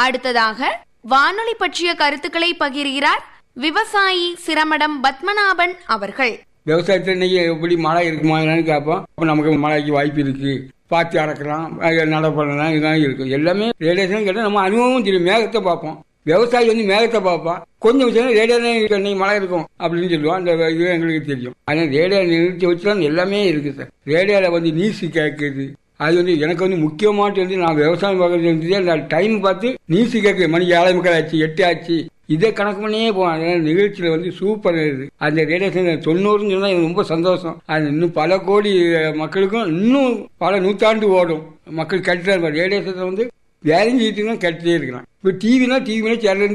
அடுத்ததாக வானொலி பற்றிய கருத்துக்களை பகிர்கிறார் விவசாயி சிரமடம் பத்மநாபன் அவர்கள் விவசாயத்தில் இன்னைக்கு எப்படி மழை இருக்குமா என்னன்னு கேட்போம் அப்போ நமக்கு மழைக்கு வாய்ப்பு இருக்கு பாத்தி அறக்கலாம் அது நடை பண்ணலாம் இதெல்லாம் இருக்கு எல்லாமே ரேடியேஷன் கேட்டால் நம்ம அனுபவம் தெரியும் மேகத்தை பார்ப்போம் விவசாயி வந்து மேகத்தை பார்ப்பான் கொஞ்சம் விஷயம் ரேடியோ இன்னைக்கு மழை இருக்கும் அப்படின்னு சொல்லுவோம் அந்த இது எங்களுக்கு தெரியும் ஆனால் ரேடியோ நிறுத்தி வச்சு தான் எல்லாமே இருக்கு சார் ரேடியோவில் வந்து நியூஸ் கேட்குது அது வந்து எனக்கு வந்து முக்கியமானது வந்து நான் விவசாயம் பார்க்கறது வந்து அந்த டைம் பார்த்து நியூஸ் கேட்குது மணிக்கு ஏழை முக்கால் ஆச்சு எட்டு ஆச்சு இதை கணக்கு பண்ணியே போவேன் அதனால நிகழ்ச்சியில் வந்து சூப்பர் இது அந்த ரேடியேஷன் தொண்ணூறுன்னு சொன்னால் எனக்கு ரொம்ப சந்தோஷம் அது இன்னும் பல கோடி அஹ், மக்களுக்கும் இன்னும் பல நூற்றாண்டு ஓடும் மக்கள் கட்டுறாரு ரேடியேஷனை வந்து வேலையும் செய்யிட்டு கேட்டுட்டே இருக்கிறான் இப்போ டிவினா டிவினா சேனல்